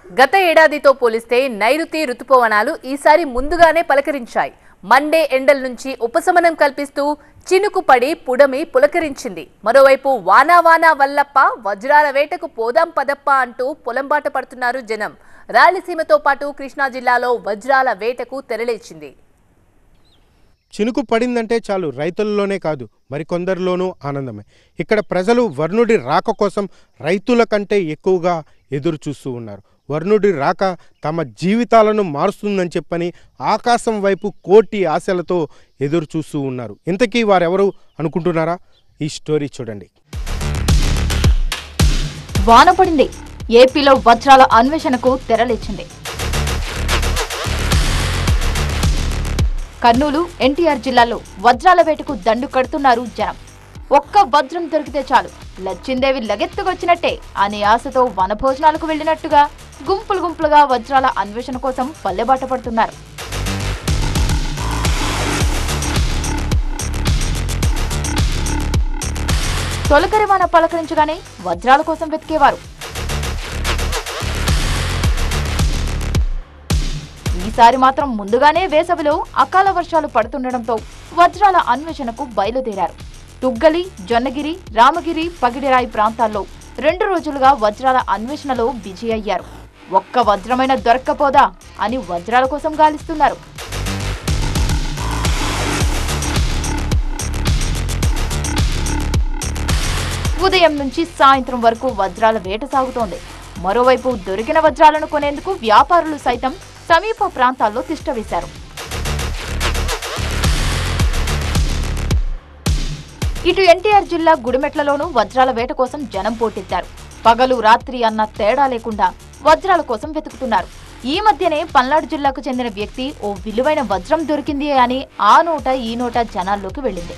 గత ఏడాదితో పోలిస్తే నైరుతి రుతుపవనాలు ఈసారి ముందుగానే పలకరించాయి మండే ఎండల నుంచి ఉపశమనం కల్పిస్తూ చినుకు పడి పుడమి పులకరించింది మరోవైపు వానా వానా వల్లప్ప వజ్రాల వేటకు పోదాం పదప్ప అంటూ పొలంబాట పడుతున్నారు జనం రాయలసీమతో పాటు కృష్ణా జిల్లాలో వజ్రాల వేటకు తెరలేచింది చినుకు పడిందంటే చాలు రైతుల్లోనే కాదు మరికొందరిలోనూ ఆనందమే ఇక్కడ ప్రజలు వర్ణుడి రాక కోసం రైతుల కంటే ఎక్కువగా ఎదురు చూస్తూ ఉన్నారు వర్ణుడి రాక తమ జీవితాలను మారుస్తుందని చెప్పని ఆకాశం వైపు కోటి ఆశలతో ఎదురు చూస్తూ ఉన్నారు ఇంతకీ వారెవరు అనుకుంటున్నారా ఈ స్టోరీ చూడండి వాన పడింది ఏపీలో వజ్రాల అన్వేషణకు తెరలేచింది కర్నూలు ఎన్టీఆర్ జిల్లాలో వజ్రాల వేటకు దండు కడుతున్నారు జనం ఒక్క వజ్రం దొరికితే చాలు లచ్చిందేవి లగెత్తుకొచ్చినట్టే అనే ఆశతో వనభోజనాలకు వెళ్ళినట్టుగా గుంపులు గుంపులుగా వజ్రాల అన్వేషణ కోసం పల్లెబాట పడుతున్నారు తొలకరి వాన పలకరించగానే వజ్రాల కోసం వెతికేవారు ఈసారి మాత్రం ముందుగానే వేసవిలో అకాల వర్షాలు పడుతుండటంతో వజ్రాల అన్వేషణకు బయలుదేరారు తుగ్గలి జొన్నగిరి రామగిరి పగిడిరాయి ప్రాంతాల్లో రెండు రోజులుగా వజ్రాల అన్వేషణలో బిజీ అయ్యారు ఒక్క వజ్రమైన దొరక్కపోదా అని వజ్రాల కోసం గాలిస్తున్నారు ఉదయం నుంచి సాయంత్రం వరకు వజ్రాల వేట సాగుతోంది మరోవైపు దొరికిన వజ్రాలను కొనేందుకు వ్యాపారులు సైతం సమీప ప్రాంతాల్లో తిష్టవేశారు ఇటు ఎన్టీఆర్ జిల్లా గుడిమెట్లలోనూ వజ్రాల వేట కోసం జనం పోటెత్తారు పగలు రాత్రి అన్న తేడా లేకుండా వజ్రాల కోసం వెతుకుతున్నారు ఈ మధ్యనే పల్నాడు జిల్లాకు చెందిన వ్యక్తి ఓ విలువైన వజ్రం దొరికింది అని ఆ నోట ఈ నోట జనాల్లోకి వెళ్ళింది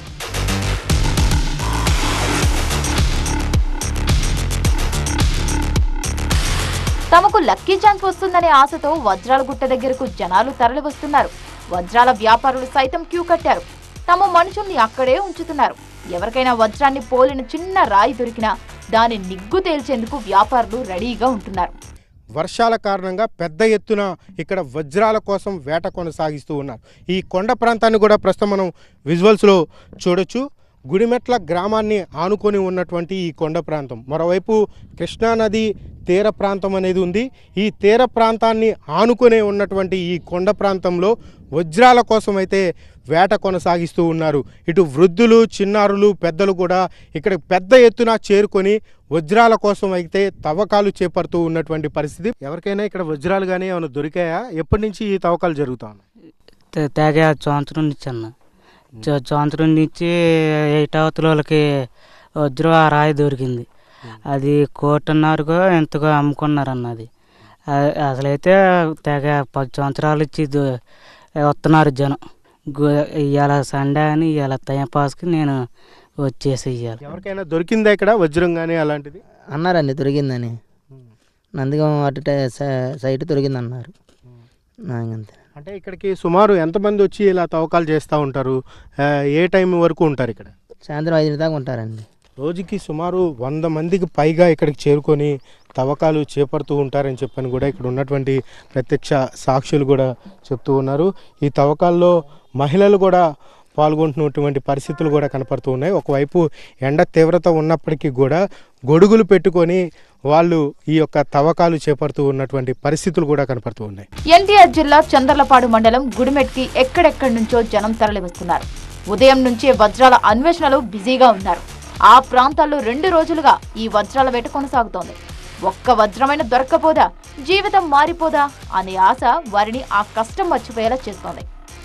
తమకు లక్కీ ఛాన్స్ వస్తుందనే ఆశతో వజ్రాల గుట్ట దగ్గరకు జనాలు తరలి వస్తున్నారు వజ్రాల వ్యాపారులు సైతం క్యూ కట్టారు తమ మనుషుల్ని అక్కడే ఉంచుతున్నారు ఎవరికైనా వజ్రాన్ని పోలిన చిన్న రాయి దొరికినా దాని నిగ్గు తేల్చేందుకు వ్యాపారులు రెడీగా ఉంటున్నారు వర్షాల కారణంగా పెద్ద ఎత్తున ఇక్కడ వజ్రాల కోసం వేట కొనసాగిస్తూ ఉన్నారు ఈ కొండ ప్రాంతాన్ని కూడా ప్రస్తుతం మనం విజువల్స్లో చూడొచ్చు గుడిమెట్ల గ్రామాన్ని ఆనుకొని ఉన్నటువంటి ఈ కొండ ప్రాంతం మరోవైపు కృష్ణానది తీర ప్రాంతం అనేది ఉంది ఈ తీర ప్రాంతాన్ని ఆనుకునే ఉన్నటువంటి ఈ కొండ ప్రాంతంలో వజ్రాల కోసం అయితే వేట కొనసాగిస్తూ ఉన్నారు ఇటు వృద్ధులు చిన్నారులు పెద్దలు కూడా ఇక్కడ పెద్ద ఎత్తున చేరుకొని వజ్రాల కోసం అయితే తవ్వకాలు చేపడుతూ ఉన్నటువంటి పరిస్థితి ఎవరికైనా ఇక్కడ వజ్రాలు కానీ ఏమైనా దొరికాయా ఎప్పటి నుంచి ఈ తవ్వకాలు జరుగుతా ఉన్నాయి తే- తేగ సంవత్సరం నుంచి అన్న చ- సంవత్సరం నుంచి ఏటావతుల వాళ్ళకి వజ్రం ఆ రాయి దొరికింది అది కోటన్నరకో ఎంతకో అమ్ముకున్నారు అన్నది అ- అసలైతే తెగ పది సంవత్సరాలు ఇచ్చి దు- వస్తున్నారు జనం ఇవాళ సండే అని ఇవాళ టైం పాస్కి నేను వచ్చేసి ఇవ్వాలి ఎవరికైనా దొరికిందా ఇక్కడ వజ్రం కానీ అలాంటిది అన్నారండి దొరికిందని నందిగం అటు ట- సై- సైట్ దొరికింది అన్నారు నాకంతే అంటే ఇక్కడికి సుమారు ఎంతమంది వచ్చి ఇలా తవ్వకాలు చేస్తూ ఉంటారు ఆ, ఏ టైం వరకు ఉంటారు ఇక్కడ సాయంత్రం ఐదు దాకా ఉంటారండి రోజుకి సుమారు వంద మందికి పైగా ఇక్కడికి చేరుకొని తవ్వకాలు చేపడుతూ ఉంటారని చెప్పని కూడా ఇక్కడ ఉన్నటువంటి ప్రత్యక్ష సాక్షులు కూడా చెప్తూ ఉన్నారు ఈ తవ్వకాల్లో మహిళలు కూడా పాల్గొంటున్నటువంటి పరిస్థితులు కూడా కనపడుతూ ఉన్నాయి ఒకవైపు ఎండ తీవ్రత ఉన్నప్పటికీ కూడా గొడుగులు పెట్టుకొని వాళ్ళు ఈ యొక్క తవ్వకాలు చేపడుతూ ఉన్నటువంటి పరిస్థితులు కూడా కనపడుతూ ఉన్నాయి ఎన్టీఆర్ జిల్లా చందర్లపాడు మండలం గుడిమెట్కి ఎక్కడెక్కడి నుంచో జనం తరలివస్తున్నారు ఉదయం నుంచే వజ్రాల అన్వేషణలో బిజీగా ఉన్నారు ఆ ప్రాంతాల్లో రెండు రోజులుగా ఈ వజ్రాల వేట కొనసాగుతోంది ఒక్క వజ్రమైన దొరక్కపోదా జీవితం మారిపోదా అనే ఆశ వారిని ఆ కష్టం మర్చిపోయేలా చేస్తోంది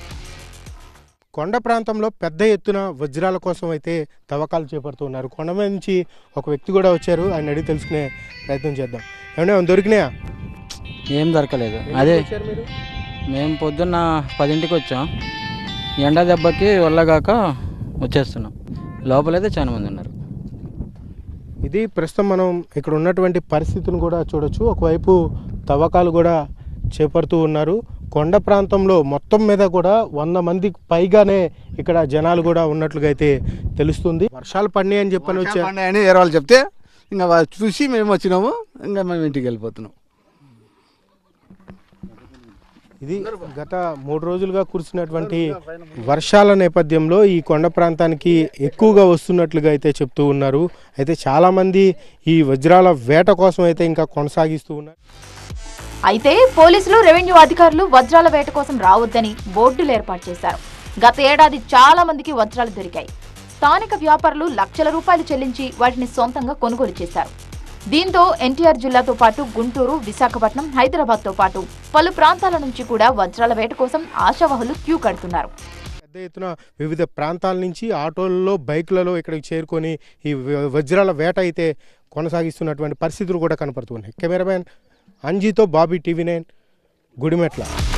కొండ ప్రాంతంలో పెద్ద ఎత్తున వజ్రాల కోసం అయితే తవ్వకాలు చేపడుతూ ఉన్నారు కొండ మీద నుంచి ఒక వ్యక్తి కూడా వచ్చారు ఆయన అడిగి తెలుసుకునే ప్రయత్నం చేద్దాం ఏమన్నా ఏమైనా దొరికినాయా ఏం దొరకలేదు అదే వచ్చారు మీరు మేము పొద్దున్న పదింటికి వచ్చాం ఎండ దెబ్బకి వెళ్ళగాక వచ్చేస్తున్నాం లోపలైతే చాలా మంది ఉన్నారు ఇది ప్రస్తుతం మనం ఇక్కడ ఉన్నటువంటి పరిస్థితిని కూడా చూడొచ్చు ఒకవైపు తవ్వకాలు కూడా చేపడుతూ ఉన్నారు కొండ ప్రాంతంలో మొత్తం మీద కూడా వంద మందికి పైగానే ఇక్కడ జనాలు కూడా ఉన్నట్లుగా అయితే తెలుస్తుంది వర్షాలు పడినాయి అని చెప్పని వచ్చా అని వేరే వాళ్ళు చెప్తే ఇంకా వా- చూసి మేము వచ్చినాము ఇంకా మేము ఇంటికి వెళ్ళిపోతున్నాం ఇది గత మూడు రోజులుగా కురిసినటువంటి వర్షాల నేపథ్యంలో ఈ కొండ ప్రాంతానికి ఎక్కువగా వస్తున్నట్లుగా అయితే చెప్తూ ఉన్నారు అయితే చాలామంది ఈ వజ్రాల వేట కోసం అయితే ఇంకా కొనసాగిస్తూ ఉన్నారు అయితే పోలీసులు రెవెన్యూ అధికారులు వజ్రాల వేట కోసం రావద్దని బోర్డులు ఏర్పాటు చేశారు గత ఏడాది చాలా మందికి వజ్రాలు దొరికాయి స్థానిక వ్యాపారులు లక్షల రూపాయలు చెల్లించి వాటిని సొంతంగా కొనుగోలు చేశారు దీంతో ఎన్టీఆర్ జిల్లాతో పాటు గుంటూరు విశాఖపట్నం హైదరాబాద్ తో పాటు పలు ప్రాంతాల నుంచి కూడా వజ్రాల వేట కోసం ఆశావహులు క్యూ కడుతున్నారు పెద్ద ఎత్తున వివిధ ప్రాంతాల నుంచి ఆటోలలో బైకులలో ఇక్కడికి చేరుకొని ఈ వ- వజ్రాల వేట అయితే కొనసాగిస్తున్నటువంటి పరిస్థితులు కూడా కనపడుతున్నాయి కెమెరామ్యాన్ అంజీతో బాబీ టీవీ నైన్ గుడిమెట్ల